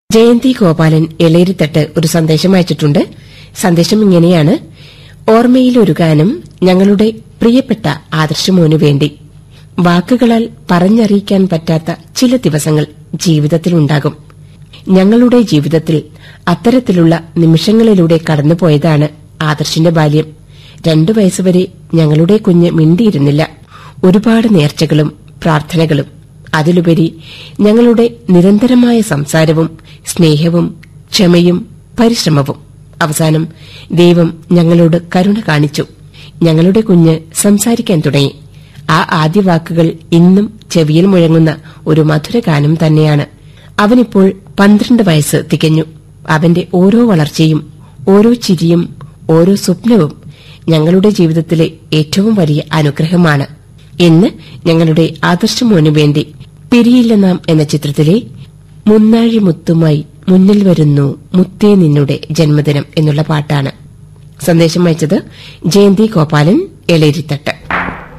ജയന്തി ഗോപാലൻ എളേരിത്തട്ട് ഒരു സന്ദേശം അയച്ചിട്ടുണ്ട് സന്ദേശം ഇങ്ങനെയാണ് ഓർമ്മയിലൊരു ഗാനം ഞങ്ങളുടെ പ്രിയപ്പെട്ട ആദർശമോനു വേണ്ടി വാക്കുകളാൽ പറഞ്ഞറിയിക്കാൻ പറ്റാത്ത ചില ദിവസങ്ങൾ ജീവിതത്തിലുണ്ടാകും ഞങ്ങളുടെ ജീവിതത്തിൽ അത്തരത്തിലുള്ള നിമിഷങ്ങളിലൂടെ കടന്നുപോയതാണ് ആദർശിന്റെ ബാല്യം രണ്ടു വയസ്സുവരെ ഞങ്ങളുടെ കുഞ്ഞ് മിണ്ടിയിരുന്നില്ല ഒരുപാട് നേർച്ചകളും പ്രാർത്ഥനകളും അതിലുപരി ഞങ്ങളുടെ നിരന്തരമായ സംസാരവും സ്നേഹവും ക്ഷമയും പരിശ്രമവും അവസാനം ദൈവം ഞങ്ങളോട് കരുണ കാണിച്ചു ഞങ്ങളുടെ കുഞ്ഞ് സംസാരിക്കാൻ തുടങ്ങി ആ ആദ്യ വാക്കുകൾ ഇന്നും ചെവിയിൽ മുഴങ്ങുന്ന ഒരു മധുരഗാനം തന്നെയാണ് അവനിപ്പോൾ പന്ത്രണ്ട് വയസ്സ് തികഞ്ഞു അവന്റെ ഓരോ വളർച്ചയും ഓരോ ചിരിയും ഓരോ സ്വപ്നവും ഞങ്ങളുടെ ജീവിതത്തിലെ ഏറ്റവും വലിയ അനുഗ്രഹമാണ് എന്ന് ഞങ്ങളുടെ ആദർശമോനു വേണ്ടി പിരിയില്ല നാം എന്ന ചിത്രത്തിലെ മുന്നാഴി മുത്തുമായി മുന്നിൽ വരുന്നു മുത്തേ നിന്നുടെ ജന്മദിനം എന്നുള്ള പാട്ടാണ് സന്ദേശം അയച്ചത് ജയന്തി ഗോപാലൻ എളേരിത്തട്ട്